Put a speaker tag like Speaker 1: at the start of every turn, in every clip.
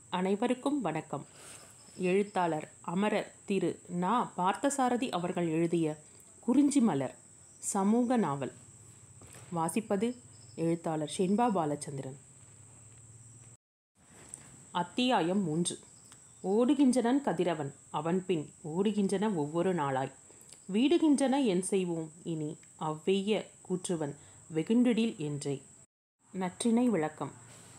Speaker 1: அனைவருக்கும் வணக்கம் எழுத்தாளர் அமரர் திரு நா பார்த்தசாரதி அவர்கள் எழுதிய குறிஞ்சி மலர் சமூக நாவல் வாசிப்பது எழுத்தாளர் ஷென்பா பாலச்சந்திரன் அத்தியாயம் மூன்று ஓடுகின்றனன் கதிரவன் அவன் பின் ஓடுகின்றன ஒவ்வொரு நாளாய் வீடுகின்றன என் செய்வோம் இனி அவ்வெய்ய கூற்றுவன் வெகுண்டிடில் என்றே நற்றினை விளக்கம்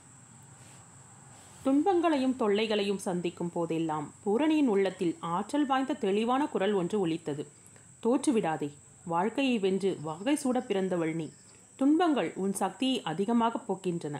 Speaker 1: துன்பங்களையும் தொல்லைகளையும் சந்திக்கும் போதெல்லாம் பூரணியின் உள்ளத்தில் ஆற்றல் வாய்ந்த தெளிவான குரல் ஒன்று ஒலித்தது தோற்றுவிடாதே வாழ்க்கையை வென்று வாகை சூட பிறந்தவள் நீ துன்பங்கள் உன் சக்தியை அதிகமாக போக்கின்றன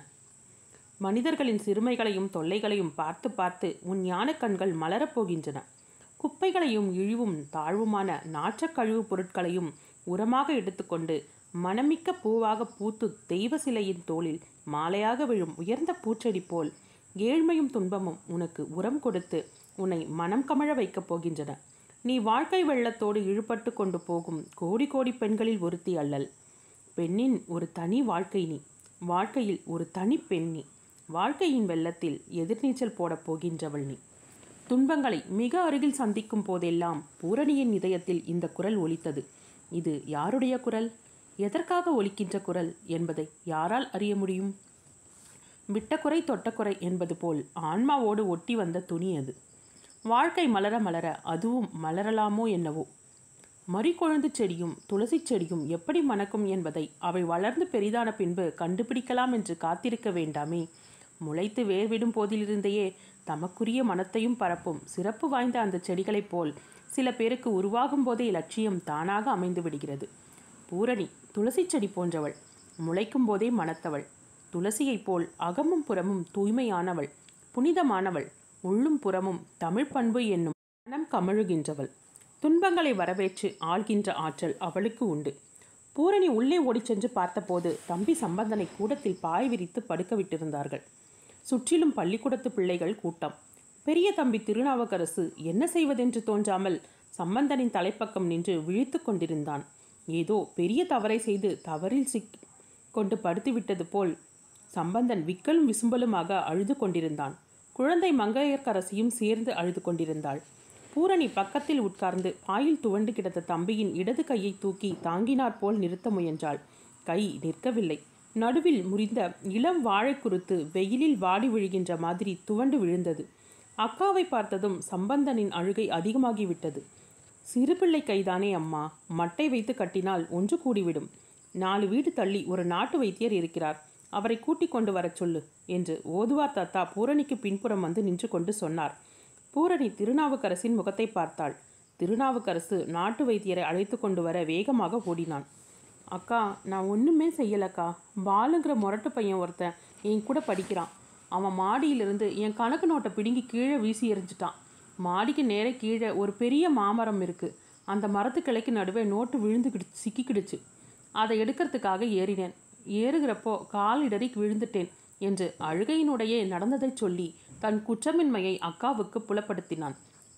Speaker 1: மனிதர்களின் சிறுமைகளையும் தொல்லைகளையும் பார்த்து பார்த்து உன் ஞானக் கண்கள் மலரப் போகின்றன குப்பைகளையும் இழிவும் தாழ்வுமான நாற்றக் கழிவுப் பொருட்களையும் உரமாக எடுத்துக்கொண்டு மனமிக்க பூவாக பூத்து தெய்வ சிலையின் தோளில் மாலையாக விழும் உயர்ந்த பூச்செடி போல் ஏழ்மையும் துன்பமும் உனக்கு உரம் கொடுத்து உன்னை மனம் கமழ வைக்கப் போகின்றன நீ வாழ்க்கை வெள்ளத்தோடு இழுபட்டு கொண்டு போகும் கோடி கோடி பெண்களில் ஒருத்தி அல்லல் பெண்ணின் ஒரு தனி வாழ்க்கை நீ வாழ்க்கையில் ஒரு தனி பெண் நீ வாழ்க்கையின் வெள்ளத்தில் எதிர்நீச்சல் போடப் போகின்றவள் நீ துன்பங்களை மிக அருகில் சந்திக்கும் போதெல்லாம் பூரணியின் இதயத்தில் இந்த குரல் ஒலித்தது இது யாருடைய குரல் எதற்காக ஒலிக்கின்ற குரல் என்பதை யாரால் அறிய முடியும் விட்டக்குறை தொட்டக்குறை என்பது போல் ஆன்மாவோடு ஒட்டி வந்த துணி அது வாழ்க்கை மலர மலர அதுவும் மலரலாமோ என்னவோ மறிக்கொழுந்து செடியும் துளசி செடியும் எப்படி மணக்கும் என்பதை அவை வளர்ந்து பெரிதான பின்பு கண்டுபிடிக்கலாம் என்று காத்திருக்க வேண்டாமே முளைத்து வேர்விடும் போதிலிருந்தையே தமக்குரிய மனத்தையும் பரப்பும் சிறப்பு வாய்ந்த அந்த செடிகளைப் போல் சில பேருக்கு உருவாகும் போதே லட்சியம் தானாக அமைந்து விடுகிறது பூரணி துளசி செடி போன்றவள் முளைக்கும் போதே மணத்தவள் துளசியைப் போல் அகமும் புறமும் தூய்மையானவள் புனிதமானவள் உள்ளும் புறமும் தமிழ் பண்பு என்னும் மனம் கமழுகின்றவள் துன்பங்களை வரவேற்று ஆள்கின்ற ஆற்றல் அவளுக்கு உண்டு பூரணி உள்ளே ஓடிச் சென்று பார்த்தபோது தம்பி சம்பந்தனை கூடத்தில் பாய் விரித்து படுக்க விட்டிருந்தார்கள் சுற்றிலும் பள்ளிக்கூடத்து பிள்ளைகள் கூட்டம் பெரிய தம்பி திருநாவுக்கரசு என்ன செய்வதென்று தோன்றாமல் சம்பந்தனின் தலைப்பக்கம் நின்று விழித்து கொண்டிருந்தான் ஏதோ பெரிய தவறை செய்து தவறில் சிக் கொண்டு படுத்துவிட்டது போல் சம்பந்தன் விக்கலும் விசும்பலுமாக அழுது கொண்டிருந்தான் குழந்தை மங்கையர்க்கரசியும் சேர்ந்து அழுது கொண்டிருந்தாள் பூரணி பக்கத்தில் உட்கார்ந்து பாயில் துவண்டு கிடந்த தம்பியின் இடது கையை தூக்கி தாங்கினாற் போல் நிறுத்த முயன்றாள் கை நிற்கவில்லை நடுவில் முறிந்த இளம் வாழைக்குருத்து வெயிலில் வாடி விழுகின்ற மாதிரி துவண்டு விழுந்தது அக்காவை பார்த்ததும் சம்பந்தனின் அழுகை அதிகமாகிவிட்டது சிறுபிள்ளை கைதானே அம்மா மட்டை வைத்து கட்டினால் ஒன்று கூடிவிடும் நாலு வீடு தள்ளி ஒரு நாட்டு வைத்தியர் இருக்கிறார் அவரை கூட்டிக் கொண்டு வரச் சொல்லு என்று ஓதுவார் தாத்தா பூரணிக்கு பின்புறம் வந்து நின்று கொண்டு சொன்னார் பூரணி திருநாவுக்கரசின் முகத்தை பார்த்தாள் திருநாவுக்கரசு நாட்டு வைத்தியரை அழைத்து கொண்டு வர வேகமாக ஓடினான் அக்கா நான் ஒன்றுமே செய்யலக்கா பாலுங்கிற முரட்டு பையன் ஒருத்தன் என் கூட படிக்கிறான் அவன் மாடியிலிருந்து என் கணக்கு நோட்டை பிடுங்கி கீழே வீசி எறிஞ்சிட்டான் மாடிக்கு நேரே கீழே ஒரு பெரிய மாமரம் இருக்குது அந்த மரத்து கிளைக்கு நடுவே நோட்டு விழுந்து சிக்கிக்கிடுச்சு அதை எடுக்கிறதுக்காக ஏறினேன் ஏறுகிறப்போ கால் இடறி விழுந்துட்டேன் என்று அழுகையினுடைய நடந்ததைச் சொல்லி தன் குற்றமின்மையை அக்காவுக்கு புலப்படுத்தினான்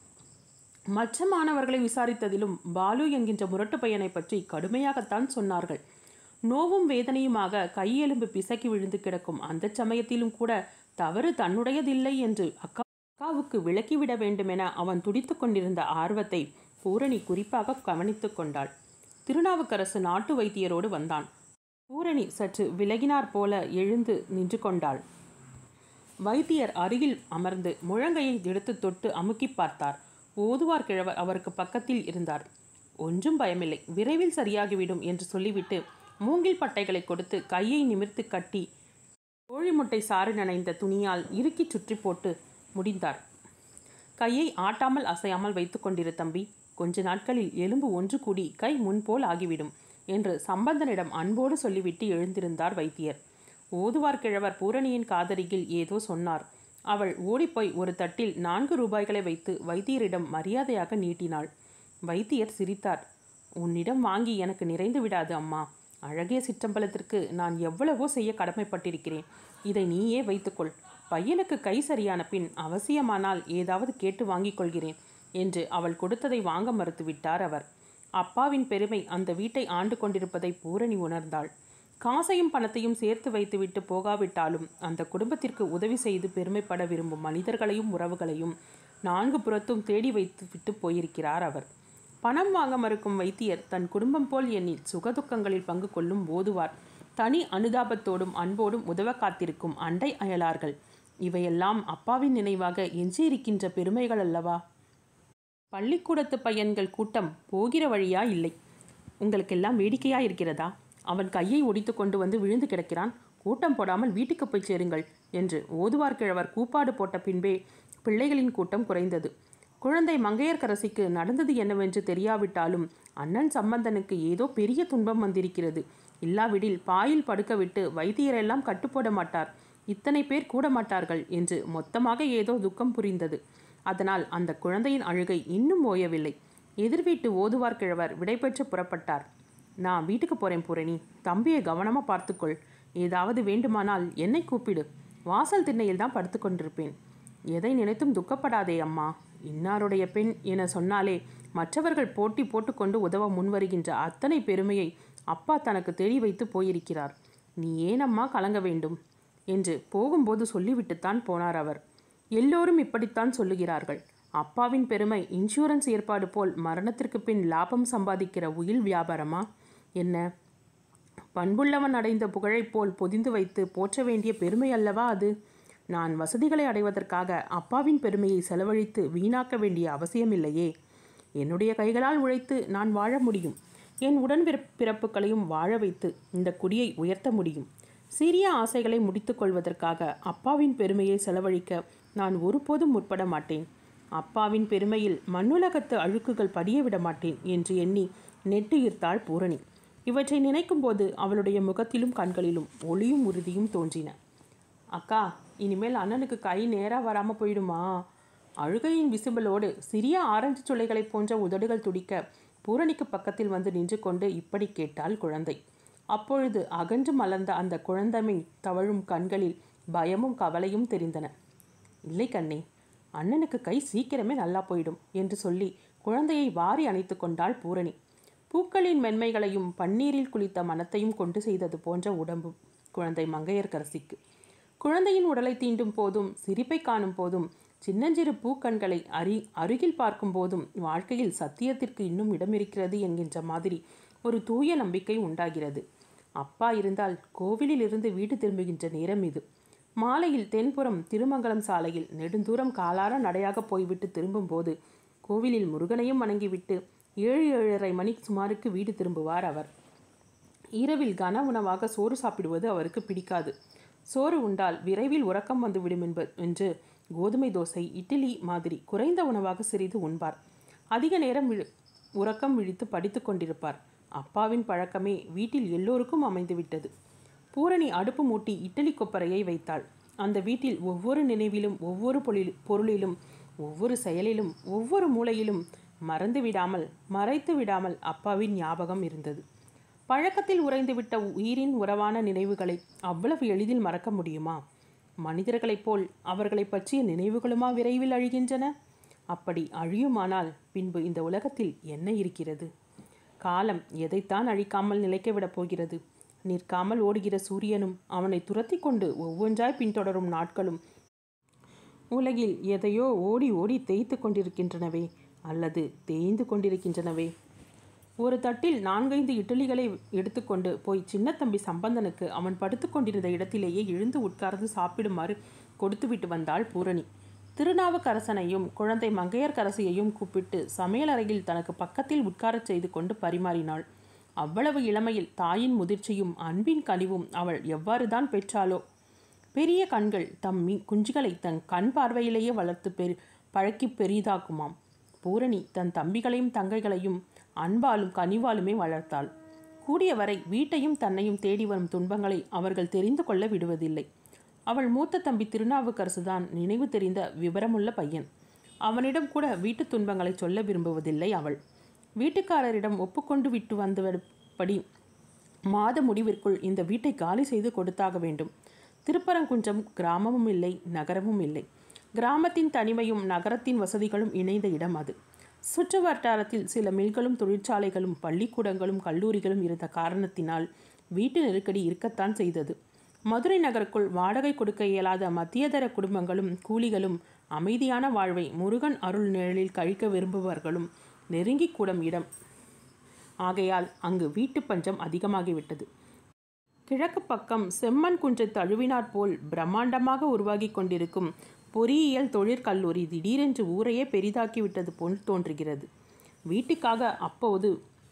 Speaker 1: மற்ற மாணவர்களை விசாரித்ததிலும் பாலு என்கின்ற முரட்டு பையனை பற்றி கடுமையாகத்தான் சொன்னார்கள் நோவும் வேதனையுமாக கையெலும்பு பிசக்கி விழுந்து கிடக்கும் அந்த சமயத்திலும் கூட தவறு தன்னுடையதில்லை என்று அக்கா அக்காவுக்கு விளக்கிவிட வேண்டுமென அவன் துடித்து கொண்டிருந்த ஆர்வத்தை பூரணி குறிப்பாக கவனித்து கொண்டாள் திருநாவுக்கரசு நாட்டு வைத்தியரோடு வந்தான் பூரணி சற்று விலகினார் போல எழுந்து நின்று கொண்டாள் வைத்தியர் அருகில் அமர்ந்து முழங்கையை எடுத்து தொட்டு அமுக்கி பார்த்தார் ஓதுவார் கிழவர் அவருக்கு பக்கத்தில் இருந்தார் ஒன்றும் பயமில்லை விரைவில் சரியாகிவிடும் என்று சொல்லிவிட்டு மூங்கில் பட்டைகளை கொடுத்து கையை நிமிர்த்து கட்டி கோழி முட்டை சாறு நனைந்த துணியால் இறுக்கி சுற்றி போட்டு முடிந்தார் கையை ஆட்டாமல் அசையாமல் வைத்து கொண்டிரு தம்பி கொஞ்ச நாட்களில் எலும்பு ஒன்று கூடி கை முன்போல் ஆகிவிடும் என்று சம்பந்தனிடம் அன்போடு சொல்லிவிட்டு எழுந்திருந்தார் வைத்தியர் ஓதுவார் கிழவர் பூரணியின் காதரியில் ஏதோ சொன்னார் அவள் ஓடிப்போய் ஒரு தட்டில் நான்கு ரூபாய்களை வைத்து வைத்தியரிடம் மரியாதையாக நீட்டினாள் வைத்தியர் சிரித்தார் உன்னிடம் வாங்கி எனக்கு நிறைந்து விடாது அம்மா அழகிய சிற்றம்பலத்திற்கு நான் எவ்வளவோ செய்ய கடமைப்பட்டிருக்கிறேன் இதை நீயே வைத்துக்கொள் பையனுக்கு கை சரியான பின் அவசியமானால் ஏதாவது கேட்டு வாங்கிக் கொள்கிறேன் என்று அவள் கொடுத்ததை வாங்க மறுத்துவிட்டார் அவர் அப்பாவின் பெருமை அந்த வீட்டை ஆண்டு கொண்டிருப்பதை பூரணி உணர்ந்தாள் காசையும் பணத்தையும் சேர்த்து வைத்துவிட்டு போகாவிட்டாலும் அந்த குடும்பத்திற்கு உதவி செய்து பெருமைப்பட விரும்பும் மனிதர்களையும் உறவுகளையும் நான்கு புறத்தும் தேடி வைத்து விட்டு போயிருக்கிறார் அவர் பணம் வாங்க மறுக்கும் வைத்தியர் தன் குடும்பம் போல் எண்ணி சுகதுக்கங்களில் பங்கு கொள்ளும் ஓதுவார் தனி அனுதாபத்தோடும் அன்போடும் உதவ காத்திருக்கும் அண்டை அயலார்கள் இவையெல்லாம் அப்பாவின் நினைவாக எஞ்சியிருக்கின்ற பெருமைகள் அல்லவா பள்ளிக்கூடத்து பையன்கள் கூட்டம் போகிற வழியா இல்லை உங்களுக்கெல்லாம் வேடிக்கையா இருக்கிறதா அவன் கையை ஒடித்து கொண்டு வந்து விழுந்து கிடக்கிறான் கூட்டம் போடாமல் வீட்டுக்கு போய் சேருங்கள் என்று ஓதுவார் கிழவர் கூப்பாடு போட்ட பின்பே பிள்ளைகளின் கூட்டம் குறைந்தது குழந்தை மங்கையர்க்கரசிக்கு நடந்தது என்னவென்று தெரியாவிட்டாலும் அண்ணன் சம்பந்தனுக்கு ஏதோ பெரிய துன்பம் வந்திருக்கிறது இல்லாவிடில் பாயில் படுக்க விட்டு வைத்தியரெல்லாம் கட்டுப்போட மாட்டார் இத்தனை பேர் கூட மாட்டார்கள் என்று மொத்தமாக ஏதோ துக்கம் புரிந்தது அதனால் அந்த குழந்தையின் அழுகை இன்னும் ஓயவில்லை எதிர்வீட்டு ஓதுவார் கிழவர் விடைபெற்று புறப்பட்டார் நான் வீட்டுக்கு போறேன் பூரணி தம்பியை கவனமாக பார்த்துக்கொள் ஏதாவது வேண்டுமானால் என்னை கூப்பிடு வாசல் திண்ணையில் தான் படுத்து கொண்டிருப்பேன் எதை நினைத்தும் துக்கப்படாதே அம்மா இன்னாருடைய பெண் என சொன்னாலே மற்றவர்கள் போட்டி போட்டுக்கொண்டு உதவ முன்வருகின்ற அத்தனை பெருமையை அப்பா தனக்கு தெளி வைத்து போயிருக்கிறார் நீ ஏனம்மா கலங்க வேண்டும் என்று போகும்போது சொல்லிவிட்டுத்தான் போனார் அவர் எல்லோரும் இப்படித்தான் சொல்லுகிறார்கள் அப்பாவின் பெருமை இன்சூரன்ஸ் ஏற்பாடு போல் மரணத்திற்கு பின் லாபம் சம்பாதிக்கிற உயில் வியாபாரமா என்ன பண்புள்ளவன் அடைந்த புகழைப் போல் பொதிந்து வைத்து போற்ற வேண்டிய பெருமை அல்லவா அது நான் வசதிகளை அடைவதற்காக அப்பாவின் பெருமையை செலவழித்து வீணாக்க வேண்டிய அவசியமில்லையே என்னுடைய கைகளால் உழைத்து நான் வாழ முடியும் என் உடன் பிறப்புகளையும் வாழ வைத்து இந்த குடியை உயர்த்த முடியும் சிறிய ஆசைகளை முடித்து கொள்வதற்காக அப்பாவின் பெருமையை செலவழிக்க நான் ஒருபோதும் முற்பட மாட்டேன் அப்பாவின் பெருமையில் மண்ணுலகத்து அழுக்குகள் படிய விட மாட்டேன் என்று எண்ணி நெட்டுயிர்த்தாள் பூரணி இவற்றை நினைக்கும்போது அவளுடைய முகத்திலும் கண்களிலும் ஒளியும் உறுதியும் தோன்றின அக்கா இனிமேல் அண்ணனுக்கு கை நேராக வராமல் போயிடுமா அழுகையின் விசுபலோடு சிறிய ஆரஞ்சு சுளைகளைப் போன்ற உதடுகள் துடிக்க பூரணிக்கு பக்கத்தில் வந்து நின்று கொண்டு இப்படி கேட்டாள் குழந்தை அப்பொழுது அகன்று மலர்ந்த அந்த குழந்தமை தவழும் கண்களில் பயமும் கவலையும் தெரிந்தன இல்லை கண்ணே அண்ணனுக்கு கை சீக்கிரமே நல்லா போயிடும் என்று சொல்லி குழந்தையை வாரி அணைத்து கொண்டாள் பூரணி பூக்களின் மென்மைகளையும் பன்னீரில் குளித்த மனத்தையும் கொண்டு செய்தது போன்ற உடம்பு குழந்தை மங்கையர்கரசிக்கு குழந்தையின் உடலை தீண்டும் போதும் சிரிப்பை காணும் போதும் சின்னஞ்சிறு பூக்கண்களை அரி அருகில் பார்க்கும் போதும் வாழ்க்கையில் சத்தியத்திற்கு இன்னும் இடம் இருக்கிறது என்கின்ற மாதிரி ஒரு தூய நம்பிக்கை உண்டாகிறது அப்பா இருந்தால் கோவிலில் இருந்து வீடு திரும்புகின்ற நேரம் இது மாலையில் தென்புறம் திருமங்கலம் சாலையில் நெடுந்தூரம் காலார நடையாக போய்விட்டு திரும்பும்போது கோவிலில் முருகனையும் வணங்கிவிட்டு ஏழு ஏழரை மணி சுமாருக்கு வீடு திரும்புவார் அவர் இரவில் கன உணவாக சோறு சாப்பிடுவது அவருக்கு பிடிக்காது சோறு உண்டால் விரைவில் உறக்கம் வந்துவிடும் என்ப என்று கோதுமை தோசை இட்லி மாதிரி குறைந்த உணவாக சிறிது உண்பார் அதிக நேரம் விழு உறக்கம் விழித்து படித்து கொண்டிருப்பார் அப்பாவின் பழக்கமே வீட்டில் எல்லோருக்கும் அமைந்துவிட்டது பூரணி அடுப்பு மூட்டி இட்லி கொப்பரையை வைத்தாள் அந்த வீட்டில் ஒவ்வொரு நினைவிலும் ஒவ்வொரு பொருளில் பொருளிலும் ஒவ்வொரு செயலிலும் ஒவ்வொரு மூலையிலும் மறந்து விடாமல் மறைத்து விடாமல் அப்பாவின் ஞாபகம் இருந்தது பழக்கத்தில் உறைந்துவிட்ட உயிரின் உறவான நினைவுகளை அவ்வளவு எளிதில் மறக்க முடியுமா மனிதர்களைப் போல் அவர்களை பற்றிய நினைவுகளுமா விரைவில் அழிகின்றன அப்படி அழியுமானால் பின்பு இந்த உலகத்தில் என்ன இருக்கிறது காலம் எதைத்தான் அழிக்காமல் நிலைக்க விடப் போகிறது நிற்காமல் ஓடுகிற சூரியனும் அவனை துரத்தி கொண்டு ஒவ்வொன்றாய் பின்தொடரும் நாட்களும் உலகில் எதையோ ஓடி ஓடி தேய்த்து கொண்டிருக்கின்றனவே அல்லது தேய்ந்து கொண்டிருக்கின்றனவே ஒரு தட்டில் நான்கைந்து இட்லிகளை எடுத்துக்கொண்டு போய் சின்னத்தம்பி சம்பந்தனுக்கு அவன் படுத்துக்கொண்டிருந்த இடத்திலேயே எழுந்து உட்கார்ந்து சாப்பிடுமாறு கொடுத்துவிட்டு வந்தாள் பூரணி திருநாவுக்கரசனையும் குழந்தை மங்கையர்க்கரசியையும் கூப்பிட்டு சமையலறையில் தனக்கு பக்கத்தில் உட்காரச் செய்து கொண்டு பரிமாறினாள் அவ்வளவு இளமையில் தாயின் முதிர்ச்சியும் அன்பின் கனிவும் அவள் எவ்வாறு தான் பெற்றாளோ பெரிய கண்கள் தம் மீ குஞ்சுகளை தன் கண் பார்வையிலேயே வளர்த்து பெரு பழக்கி பெரிதாக்குமாம் பூரணி தன் தம்பிகளையும் தங்கைகளையும் அன்பாலும் கனிவாலுமே வளர்த்தாள் கூடியவரை வீட்டையும் தன்னையும் தேடி வரும் துன்பங்களை அவர்கள் தெரிந்து கொள்ள விடுவதில்லை அவள் மூத்த தம்பி திருநாவுக்கரசுதான் நினைவு தெரிந்த விவரமுள்ள பையன் அவனிடம் கூட வீட்டு துன்பங்களை சொல்ல விரும்புவதில்லை அவள் வீட்டுக்காரரிடம் ஒப்புக்கொண்டு விட்டு வந்தபடி மாத முடிவிற்குள் இந்த வீட்டை காலி செய்து கொடுத்தாக வேண்டும் திருப்பரங்குன்றம் கிராமமும் இல்லை நகரமும் இல்லை கிராமத்தின் தனிமையும் நகரத்தின் வசதிகளும் இணைந்த இடம் அது சுற்று வட்டாரத்தில் சில மில்களும் தொழிற்சாலைகளும் பள்ளிக்கூடங்களும் கல்லூரிகளும் இருந்த காரணத்தினால் வீட்டு நெருக்கடி இருக்கத்தான் செய்தது மதுரை நகருக்குள் வாடகை கொடுக்க இயலாத மத்தியதர குடும்பங்களும் கூலிகளும் அமைதியான வாழ்வை முருகன் அருள் நிழலில் கழிக்க விரும்புபவர்களும் நெருங்கி கூடும் இடம் ஆகையால் அங்கு வீட்டு பஞ்சம் அதிகமாகிவிட்டது கிழக்கு பக்கம் செம்மண் குன்றை தழுவினாற் போல் பிரம்மாண்டமாக உருவாகி கொண்டிருக்கும் பொறியியல் தொழிற்கல்லூரி திடீரென்று ஊரையே பெரிதாக்கிவிட்டது போல் தோன்றுகிறது வீட்டுக்காக அப்போது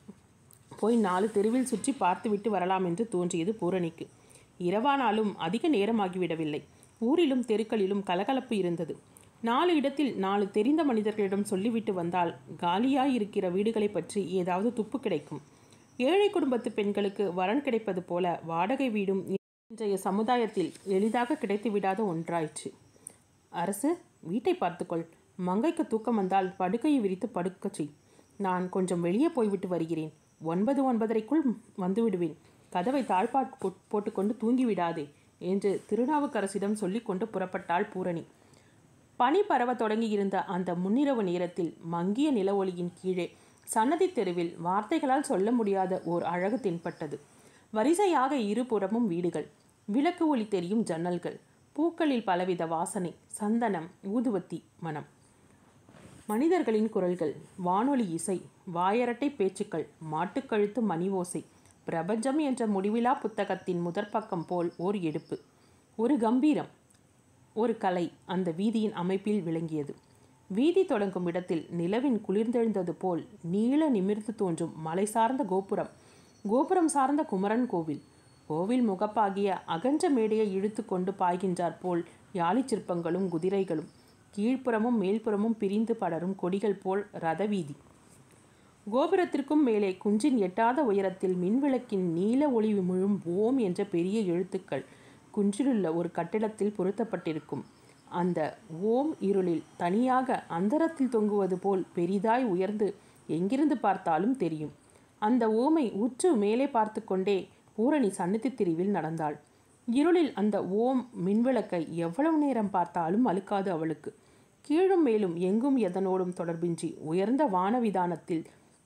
Speaker 1: போய் நாலு தெருவில் சுற்றி பார்த்துவிட்டு வரலாம் என்று தோன்றியது பூரணிக்கு இரவானாலும் அதிக நேரமாகிவிடவில்லை ஊரிலும் தெருக்களிலும் கலகலப்பு இருந்தது நாலு இடத்தில் நாலு தெரிந்த மனிதர்களிடம் சொல்லிவிட்டு வந்தால் காலியாய் இருக்கிற வீடுகளை பற்றி ஏதாவது துப்பு கிடைக்கும் ஏழை குடும்பத்து பெண்களுக்கு வரன் கிடைப்பது போல வாடகை வீடும் இன்றைய சமுதாயத்தில் எளிதாக கிடைத்துவிடாத ஒன்றாயிற்று அரசு வீட்டை பார்த்துக்கொள் மங்கைக்கு தூக்கம் வந்தால் படுக்கையை விரித்து படுக்கச் செய் நான் கொஞ்சம் வெளியே போய்விட்டு வருகிறேன் ஒன்பது ஒன்பதரைக்குள் வந்து விடுவேன் கதவை தாழ்பாட் போட்டுக்கொண்டு தூங்கி விடாதே என்று திருநாவுக்கரசிடம் சொல்லிக்கொண்டு புறப்பட்டாள் பூரணி பனி பரவ தொடங்கியிருந்த அந்த முன்னிரவு நேரத்தில் மங்கிய நில ஒளியின் கீழே சன்னதி தெருவில் வார்த்தைகளால் சொல்ல முடியாத ஓர் அழகு தென்பட்டது வரிசையாக இருபுறமும் வீடுகள் விளக்கு ஒளி தெரியும் ஜன்னல்கள் பூக்களில் பலவித வாசனை சந்தனம் ஊதுவத்தி மனம் மனிதர்களின் குரல்கள் வானொலி இசை வாயரட்டை பேச்சுக்கள் மாட்டுக்கழுத்து மணி ஓசை பிரபஞ்சம் என்ற முடிவிலா புத்தகத்தின் முதற்பக்கம் போல் ஓர் எடுப்பு ஒரு கம்பீரம் ஒரு கலை அந்த வீதியின் அமைப்பில் விளங்கியது வீதி தொடங்கும் இடத்தில் நிலவின் குளிர்ந்தெழுந்தது போல் நீள நிமிர்ந்து தோன்றும் மலை சார்ந்த கோபுரம் கோபுரம் சார்ந்த குமரன் கோவில் கோவில் முகப்பாகிய அகன்ற மேடையை இழுத்து கொண்டு பாய்கின்றார் போல் யாழி சிற்பங்களும் குதிரைகளும் கீழ்ப்புறமும் மேல்புறமும் பிரிந்து படரும் கொடிகள் போல் ரதவீதி கோபுரத்திற்கும் மேலே குன்றின் எட்டாத உயரத்தில் மின்விளக்கின் நீல ஒளி முழும் ஓம் என்ற பெரிய எழுத்துக்கள் குன்றிலுள்ள ஒரு கட்டிடத்தில் பொருத்தப்பட்டிருக்கும் அந்த ஓம் இருளில் தனியாக அந்தரத்தில் தொங்குவது போல் பெரிதாய் உயர்ந்து எங்கிருந்து பார்த்தாலும் தெரியும் அந்த ஓமை உற்று மேலே பார்த்து கொண்டே பூரணி சன்னதி திரிவில் நடந்தாள் இருளில் அந்த ஓம் மின்விளக்கை எவ்வளவு நேரம் பார்த்தாலும் அழுக்காது அவளுக்கு கீழும் மேலும் எங்கும் எதனோடும் தொடர்பின்றி உயர்ந்த வானவிதானத்தில்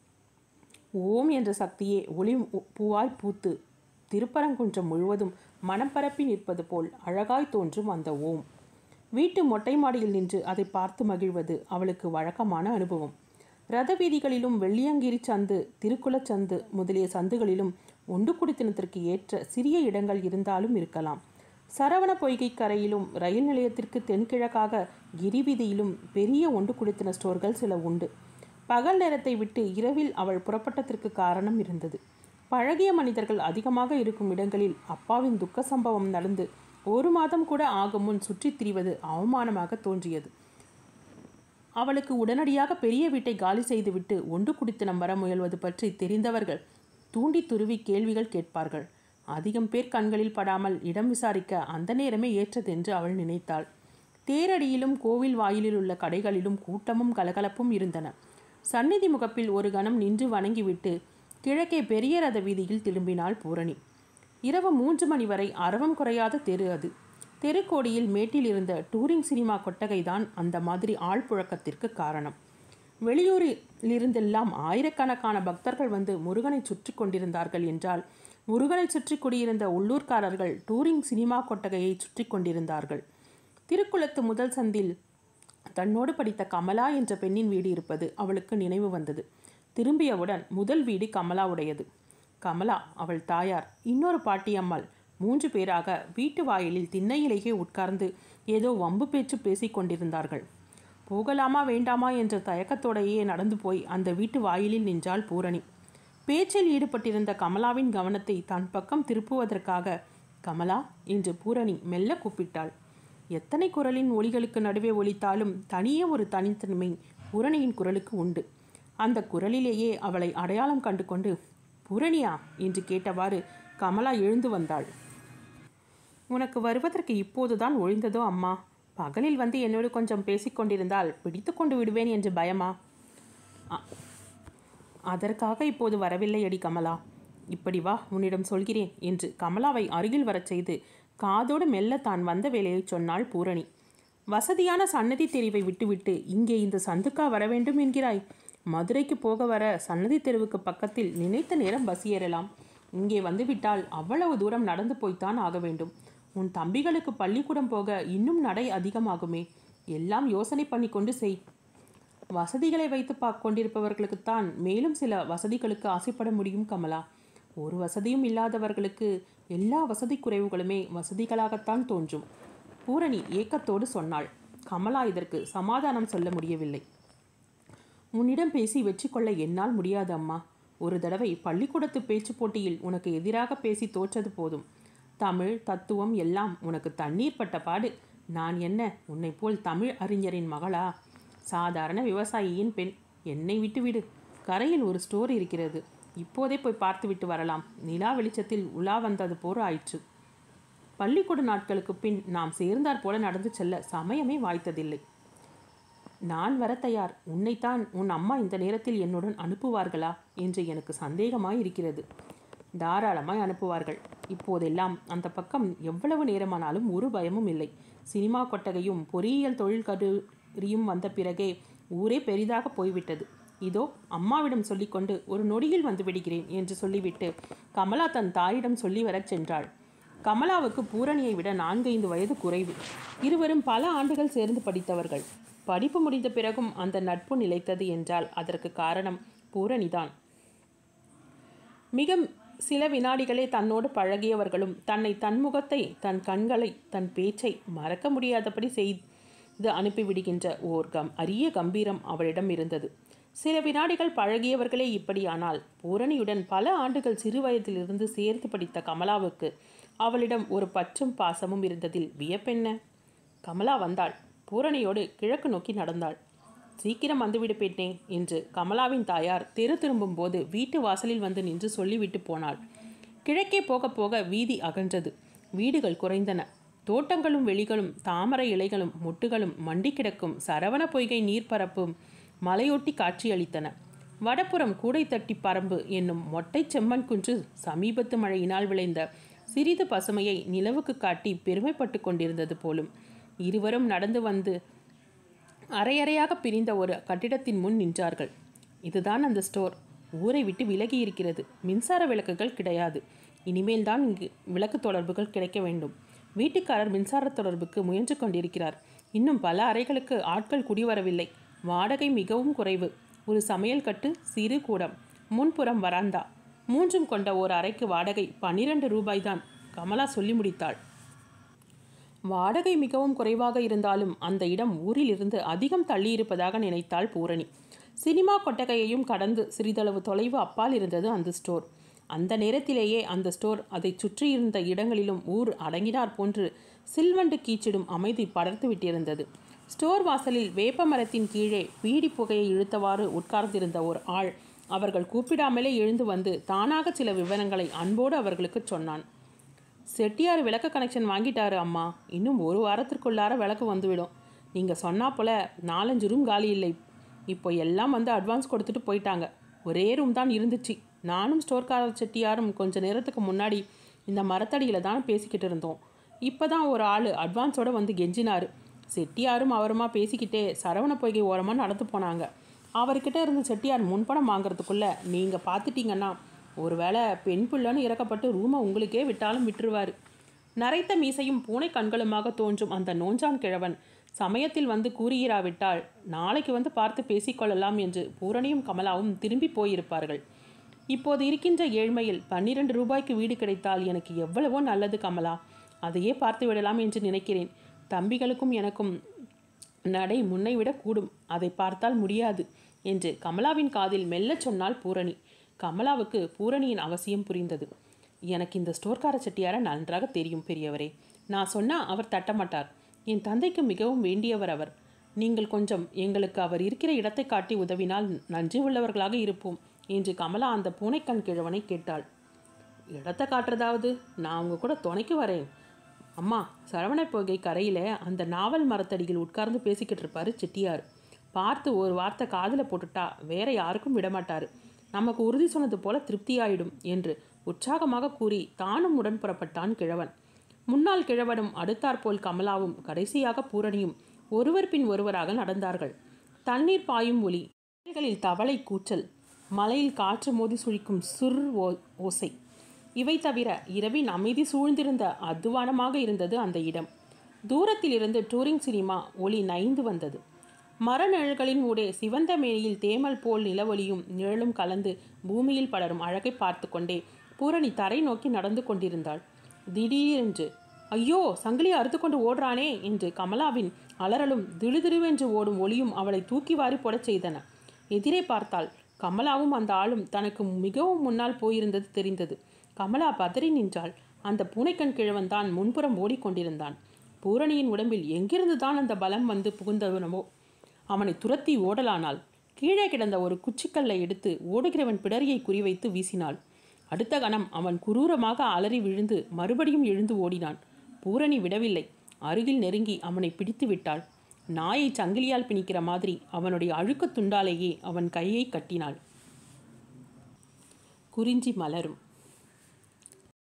Speaker 1: ஓம் என்ற சக்தியே ஒளி பூவாய் பூத்து திருப்பரங்குன்றம் முழுவதும் மனம் பரப்பி நிற்பது போல் அழகாய் தோன்றும் அந்த ஓம் வீட்டு மொட்டை மாடியில் நின்று அதை பார்த்து மகிழ்வது அவளுக்கு வழக்கமான அனுபவம் ரத வீதிகளிலும் வெள்ளியங்கிரி சந்து திருக்குளச் சந்து முதலிய சந்துகளிலும் ஒன்று குடித்தனத்திற்கு ஏற்ற சிறிய இடங்கள் இருந்தாலும் இருக்கலாம் சரவண பொய்கை கரையிலும் ரயில் நிலையத்திற்கு தென்கிழக்காக கிரிவீதியிலும் பெரிய ஒன்று குடித்தன ஸ்டோர்கள் சில உண்டு பகல் நேரத்தை விட்டு இரவில் அவள் புறப்பட்டதற்கு காரணம் இருந்தது பழகிய மனிதர்கள் அதிகமாக இருக்கும் இடங்களில் அப்பாவின் துக்க சம்பவம் நடந்து ஒரு மாதம் கூட ஆகும் முன் சுற்றித் திரிவது அவமானமாக தோன்றியது அவளுக்கு உடனடியாக பெரிய வீட்டை காலி செய்துவிட்டு ஒன்று குடித்தனம் வர முயல்வது பற்றி தெரிந்தவர்கள் தூண்டி துருவி கேள்விகள் கேட்பார்கள் அதிகம் பேர் கண்களில் படாமல் இடம் விசாரிக்க அந்த நேரமே ஏற்றதென்று அவள் நினைத்தாள் தேரடியிலும் கோவில் வாயிலில் உள்ள கடைகளிலும் கூட்டமும் கலகலப்பும் இருந்தன சந்நிதி முகப்பில் ஒரு கணம் நின்று வணங்கிவிட்டு கிழக்கே பெரிய ரத வீதியில் திரும்பினாள் பூரணி இரவு மூன்று மணி வரை அரவம் குறையாத தெரு அது தெருக்கோடியில் மேட்டில் இருந்த டூரிங் சினிமா கொட்டகைதான் அந்த மாதிரி ஆழ்புழக்கத்திற்கு காரணம் வெளியூரிலிருந்தெல்லாம் ஆயிரக்கணக்கான பக்தர்கள் வந்து முருகனை சுற்றி கொண்டிருந்தார்கள் என்றால் முருகனை சுற்றி குடியிருந்த உள்ளூர்காரர்கள் டூரிங் சினிமா கொட்டகையை சுற்றி கொண்டிருந்தார்கள் திருக்குளத்து முதல் சந்தில் தன்னோடு படித்த கமலா என்ற பெண்ணின் வீடு இருப்பது அவளுக்கு நினைவு வந்தது திரும்பியவுடன் முதல் வீடு கமலாவுடையது கமலா அவள் தாயார் இன்னொரு பாட்டியம்மாள் மூன்று பேராக வீட்டு வாயிலில் திண்ணையிலேயே உட்கார்ந்து ஏதோ வம்பு பேச்சு பேசிக் கொண்டிருந்தார்கள் போகலாமா வேண்டாமா என்ற தயக்கத்தோடையே நடந்து போய் அந்த வீட்டு வாயிலில் நின்றாள் பூரணி பேச்சில் ஈடுபட்டிருந்த கமலாவின் கவனத்தை தன் பக்கம் திருப்புவதற்காக கமலா என்று பூரணி மெல்ல கூப்பிட்டாள் எத்தனை குரலின் ஒலிகளுக்கு நடுவே ஒலித்தாலும் தனியே ஒரு தனித்தன்மை பூரணியின் குரலுக்கு உண்டு அந்த குரலிலேயே அவளை அடையாளம் கண்டு கொண்டு பூரணியா என்று கேட்டவாறு கமலா எழுந்து வந்தாள் உனக்கு வருவதற்கு இப்போதுதான் ஒழிந்ததோ அம்மா பகலில் வந்து என்னோடு கொஞ்சம் பேசிக்கொண்டிருந்தால் பிடித்து கொண்டு விடுவேன் என்று பயமா அ- அதற்காக இப்போது வரவில்லை அடி கமலா இப்படி வா உன்னிடம் சொல்கிறேன் என்று கமலாவை அருகில் வரச் செய்து காதோடு மெல்ல தான் வந்த வேலையை சொன்னாள் பூரணி வசதியான சன்னதி தெரிவை விட்டுவிட்டு இங்கே இந்த சந்துக்கா வர வேண்டும் என்கிறாய் மதுரைக்கு போக வர சன்னதி தெருவுக்கு பக்கத்தில் நினைத்த நேரம் பஸ் ஏறலாம் இங்கே வந்துவிட்டால் அவ்வளவு தூரம் நடந்து போய்த்தான் ஆக வேண்டும் உன் தம்பிகளுக்கு பள்ளிக்கூடம் போக இன்னும் நடை அதிகமாகுமே எல்லாம் யோசனை பண்ணி கொண்டு செய் வசதிகளை வைத்து பார்க்க கொண்டிருப்பவர்களுக்குத்தான் மேலும் சில வசதிகளுக்கு ஆசைப்பட முடியும் கமலா ஒரு வசதியும் இல்லாதவர்களுக்கு எல்லா வசதி குறைவுகளுமே வசதிகளாகத்தான் தோன்றும் பூரணி ஏக்கத்தோடு சொன்னாள் கமலா இதற்கு சமாதானம் சொல்ல முடியவில்லை உன்னிடம் பேசி வெற்றி கொள்ள என்னால் முடியாது அம்மா ஒரு தடவை பள்ளிக்கூடத்து பேச்சு போட்டியில் உனக்கு எதிராக பேசி தோற்றது போதும் தமிழ் தத்துவம் எல்லாம் உனக்கு தண்ணீர் பட்ட பாடு நான் என்ன உன்னை போல் தமிழ் அறிஞரின் மகளா சாதாரண விவசாயியின் பெண் என்னை விட்டுவிடு கரையில் ஒரு ஸ்டோர் இருக்கிறது இப்போதே போய் பார்த்துவிட்டு வரலாம் நிலா வெளிச்சத்தில் உலா வந்தது போர் ஆயிற்று பள்ளிக்கூட நாட்களுக்கு பின் நாம் சேர்ந்தாற் போல நடந்து செல்ல சமயமே வாய்த்ததில்லை நான் வர தயார் உன்னைத்தான் உன் அம்மா இந்த நேரத்தில் என்னுடன் அனுப்புவார்களா என்று எனக்கு சந்தேகமாய் இருக்கிறது தாராளமாய் அனுப்புவார்கள் இப்போதெல்லாம் அந்த பக்கம் எவ்வளவு நேரமானாலும் ஒரு பயமும் இல்லை சினிமா கொட்டகையும் பொறியியல் தொழில் கல்லூரியும் வந்த பிறகே ஊரே பெரிதாக போய்விட்டது இதோ அம்மாவிடம் சொல்லிக்கொண்டு ஒரு நொடியில் வந்து விடுகிறேன் என்று சொல்லிவிட்டு கமலா தன் தாயிடம் சொல்லி வரச் சென்றாள் கமலாவுக்கு பூரணியை விட நான்கைந்து வயது குறைவு இருவரும் பல ஆண்டுகள் சேர்ந்து படித்தவர்கள் படிப்பு முடிந்த பிறகும் அந்த நட்பு நிலைத்தது என்றால் அதற்கு காரணம் பூரணிதான் மிக சில வினாடிகளே தன்னோடு பழகியவர்களும் தன்னை தன் முகத்தை தன் கண்களை தன் பேச்சை மறக்க முடியாதபடி செய்து அனுப்பிவிடுகின்ற ஓர் கம் அரிய கம்பீரம் அவளிடம் இருந்தது சில வினாடிகள் பழகியவர்களே இப்படியானால் பூரணியுடன் பல ஆண்டுகள் சிறுவயதிலிருந்து சேர்த்து படித்த கமலாவுக்கு அவளிடம் ஒரு பற்றும் பாசமும் இருந்ததில் வியப்பென்ன கமலா வந்தாள் பூரணியோடு கிழக்கு நோக்கி நடந்தாள் சீக்கிரம் வந்துவிடு பெண்ணே என்று கமலாவின் தாயார் தெரு திரும்பும் போது வீட்டு வாசலில் வந்து நின்று சொல்லிவிட்டு போனாள் கிழக்கே போக போக வீதி அகன்றது வீடுகள் குறைந்தன தோட்டங்களும் வெளிகளும் தாமரை இலைகளும் மொட்டுகளும் மண்டி கிடக்கும் சரவண பொய்கை நீர்ப்பரப்பும் மலையொட்டி காட்சியளித்தன வடப்புறம் கூடை தட்டி பரம்பு என்னும் மொட்டை செம்மண் குன்று சமீபத்து மழையினால் விளைந்த சிறிது பசுமையை நிலவுக்கு காட்டி பெருமைப்பட்டு கொண்டிருந்தது போலும் இருவரும் நடந்து வந்து அரையறையாக பிரிந்த ஒரு கட்டிடத்தின் முன் நின்றார்கள் இதுதான் அந்த ஸ்டோர் ஊரை விட்டு விலகி இருக்கிறது மின்சார விளக்குகள் கிடையாது இனிமேல் தான் இங்கு விளக்கு தொடர்புகள் கிடைக்க வேண்டும் வீட்டுக்காரர் மின்சார தொடர்புக்கு முயன்று கொண்டிருக்கிறார் இன்னும் பல அறைகளுக்கு ஆட்கள் குடிவரவில்லை வாடகை மிகவும் குறைவு ஒரு சமையல் கட்டு சிறு கூடம் முன்புறம் வராந்தா மூன்றும் கொண்ட ஓர் அறைக்கு வாடகை பன்னிரண்டு ரூபாய்தான் கமலா சொல்லி முடித்தாள் வாடகை மிகவும் குறைவாக இருந்தாலும் அந்த இடம் ஊரிலிருந்து அதிகம் தள்ளியிருப்பதாக நினைத்தாள் பூரணி சினிமா கொட்டகையையும் கடந்து சிறிதளவு தொலைவு அப்பால் இருந்தது அந்த ஸ்டோர் அந்த நேரத்திலேயே அந்த ஸ்டோர் அதை சுற்றியிருந்த இடங்களிலும் ஊர் அடங்கினார் போன்று சில்வண்டு கீச்சிடும் அமைதி படர்த்து விட்டிருந்தது ஸ்டோர் வாசலில் வேப்ப மரத்தின் கீழே பீடி புகையை இழுத்தவாறு உட்கார்ந்திருந்த ஒரு ஆள் அவர்கள் கூப்பிடாமலே எழுந்து வந்து தானாக சில விவரங்களை அன்போடு அவர்களுக்கு சொன்னான் செட்டியார் விளக்கு கனெக்ஷன் வாங்கிட்டாரு அம்மா இன்னும் ஒரு வாரத்திற்குள்ளார விளக்கு வந்துவிடும் நீங்கள் சொன்னா போல நாலஞ்சு ரூம் காலி இல்லை இப்போ எல்லாம் வந்து அட்வான்ஸ் கொடுத்துட்டு போயிட்டாங்க ஒரே ரூம் தான் இருந்துச்சு நானும் ஸ்டோர்காரர் செட்டியாரும் கொஞ்ச நேரத்துக்கு முன்னாடி இந்த மரத்தடியில் தான் பேசிக்கிட்டு இருந்தோம் இப்போ தான் ஒரு ஆள் அட்வான்ஸோட வந்து கெஞ்சினாரு செட்டியாரும் அவருமா பேசிக்கிட்டே சரவண பொய்கை ஓரமாக நடந்து போனாங்க அவர்கிட்ட இருந்து செட்டியார் முன்பணம் வாங்குறதுக்குள்ள நீங்கள் பார்த்துட்டீங்கன்னா ஒருவேளை பெண் பிள்ளைன்னு இறக்கப்பட்டு ரூமை உங்களுக்கே விட்டாலும் விட்டுருவார் நரைத்த மீசையும் பூனை கண்களுமாக தோன்றும் அந்த நோஞ்சான் கிழவன் சமயத்தில் வந்து கூறுகிறாவிட்டால் நாளைக்கு வந்து பார்த்து பேசிக்கொள்ளலாம் என்று பூரணியும் கமலாவும் திரும்பி போயிருப்பார்கள் இப்போது இருக்கின்ற ஏழ்மையில் பன்னிரண்டு ரூபாய்க்கு வீடு கிடைத்தால் எனக்கு எவ்வளவோ நல்லது கமலா அதையே பார்த்து விடலாம் என்று நினைக்கிறேன் தம்பிகளுக்கும் எனக்கும் நடை முன்னை விட கூடும் அதை பார்த்தால் முடியாது என்று கமலாவின் காதில் மெல்லச் சொன்னாள் பூரணி கமலாவுக்கு பூரணியின் அவசியம் புரிந்தது எனக்கு இந்த ஸ்டோர்கார செட்டியார நன்றாக தெரியும் பெரியவரே நான் சொன்னா அவர் தட்டமாட்டார் என் தந்தைக்கு மிகவும் வேண்டியவர் அவர் நீங்கள் கொஞ்சம் எங்களுக்கு அவர் இருக்கிற இடத்தை காட்டி உதவினால் நன்றி உள்ளவர்களாக இருப்போம் என்று கமலா அந்த பூனைக்கண் கிழவனை கேட்டாள் இடத்தை காட்டுறதாவது நான் உங்க கூட துணைக்கு வரேன் அம்மா சரவண பொய்கை கரையில் அந்த நாவல் மரத்தடியில் உட்கார்ந்து பேசிக்கிட்டு இருப்பாரு செட்டியார் பார்த்து ஒரு வார்த்தை காதில் போட்டுட்டா வேற யாருக்கும் விடமாட்டாரு நமக்கு உறுதி சொன்னது போல திருப்தியாயிடும் என்று உற்சாகமாக கூறி தானும் உடன் புறப்பட்டான் கிழவன் முன்னாள் கிழவனும் அடுத்தாற்போல் கமலாவும் கடைசியாக பூரணியும் ஒருவர் பின் ஒருவராக நடந்தார்கள் தண்ணீர் பாயும் ஒலி வயல்களில் தவளை கூச்சல் மலையில் காற்று மோதி சுழிக்கும் சுர் ஓ ஓசை இவை தவிர இரவின் அமைதி சூழ்ந்திருந்த அத்துவானமாக இருந்தது அந்த இடம் தூரத்தில் இருந்து டூரிங் சினிமா ஒளி நைந்து வந்தது மர நிழல்களின் ஊடே சிவந்த மேனியில் தேமல் போல் நிலவொளியும் நிழலும் கலந்து பூமியில் படரும் அழகை பார்த்து கொண்டே பூரணி தரை நோக்கி நடந்து கொண்டிருந்தாள் திடீரென்று ஐயோ சங்கிலியை அறுத்து கொண்டு ஓடுறானே என்று கமலாவின் அலறலும் திடுதிடுவென்று ஓடும் ஒளியும் அவளை தூக்கி வாரி போடச் செய்தன எதிரே பார்த்தாள் கமலாவும் அந்த ஆளும் தனக்கு மிகவும் முன்னால் போயிருந்தது தெரிந்தது கமலா பதறி நின்றாள் அந்த பூனைக்கண் கிழவன் தான் முன்புறம் ஓடிக்கொண்டிருந்தான் பூரணியின் உடம்பில் எங்கிருந்து தான் அந்த பலம் வந்து புகுந்தவனவோ அவனை துரத்தி ஓடலானாள் கீழே கிடந்த ஒரு குச்சிக்கல்லை எடுத்து ஓடுகிறவன் பிடரியை குறிவைத்து வீசினாள் அடுத்த கணம் அவன் குரூரமாக அலறி விழுந்து மறுபடியும் எழுந்து ஓடினான் பூரணி விடவில்லை அருகில் நெருங்கி அவனை பிடித்து விட்டாள் நாயை சங்கிலியால் பிணிக்கிற மாதிரி அவனுடைய அழுக்கத் துண்டாலேயே அவன் கையை கட்டினாள் குறிஞ்சி மலரும்